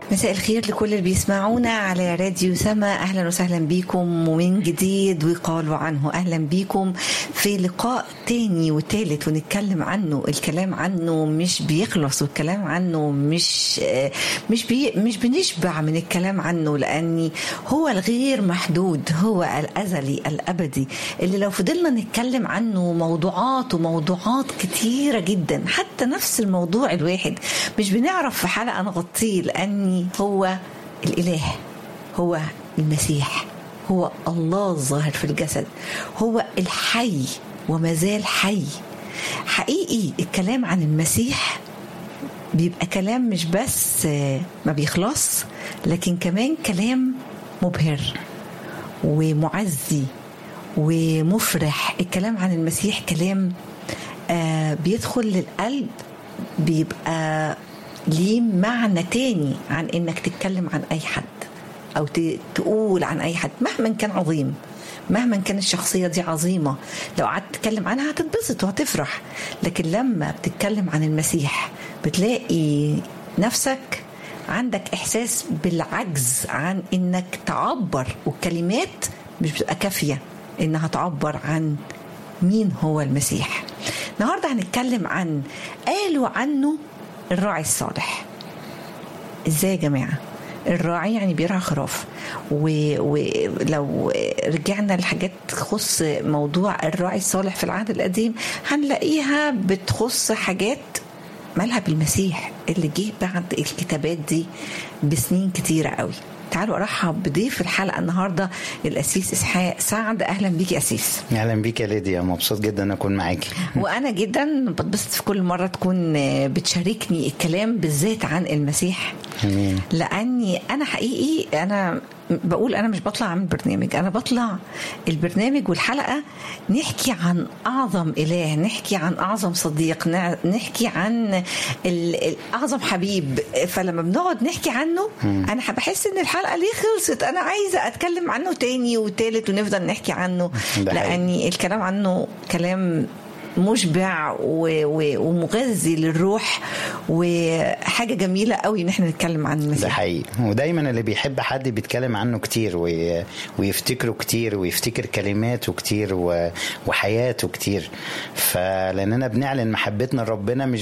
مساء الخير لكل اللي بيسمعونا على راديو سما اهلا وسهلا بيكم ومن جديد وقالوا عنه اهلا بيكم في لقاء تاني وتالت ونتكلم عنه الكلام عنه مش بيخلص والكلام عنه مش مش بي مش بنشبع من الكلام عنه لاني هو الغير محدود هو الازلي الابدي اللي لو فضلنا نتكلم عنه موضوعات وموضوعات كتيره جدا حتى نفس الموضوع الواحد مش بنعرف في حلقه نغطيه لاني هو الاله هو المسيح هو الله الظاهر في الجسد هو الحي وما زال حي حقيقي الكلام عن المسيح بيبقى كلام مش بس ما بيخلص لكن كمان كلام مبهر ومعزي ومفرح الكلام عن المسيح كلام آه بيدخل للقلب بيبقى ليه معنى تاني عن انك تتكلم عن اي حد او تقول عن اي حد مهما كان عظيم مهما كان الشخصية دي عظيمة لو قعدت تتكلم عنها هتتبسط وهتفرح لكن لما بتتكلم عن المسيح بتلاقي نفسك عندك إحساس بالعجز عن إنك تعبر والكلمات مش بتبقى كافية إنها تعبر عن مين هو المسيح النهاردة هنتكلم عن قالوا عنه الراعي الصالح ازاي يا جماعه الراعي يعني بيرعى خراف ولو رجعنا لحاجات تخص موضوع الراعي الصالح في العهد القديم هنلاقيها بتخص حاجات مالها بالمسيح اللي جه بعد الكتابات دي بسنين كتيرة قوي تعالوا ارحب بضيف الحلقه النهارده الاسيس اسحاق سعد اهلا بيك يا اسيس اهلا بيك يا ليديا مبسوط جدا ان اكون معاكي وانا جدا بتبسط في كل مره تكون بتشاركني الكلام بالذات عن المسيح امين لاني انا حقيقي انا بقول انا مش بطلع اعمل برنامج انا بطلع البرنامج والحلقه نحكي عن اعظم اله نحكي عن اعظم صديق نحكي عن اعظم حبيب فلما بنقعد نحكي عنه انا بحس ان الحلقه ليه خلصت انا عايزه اتكلم عنه تاني وتالت ونفضل نحكي عنه لاني الكلام عنه كلام مشبع ومغذي للروح وحاجه جميله قوي ان احنا نتكلم عن المسيح ده حقيقي ودايما اللي بيحب حد بيتكلم عنه كتير ويفتكره كتير ويفتكر كلماته كتير وحياته كتير فلاننا بنعلن محبتنا لربنا مش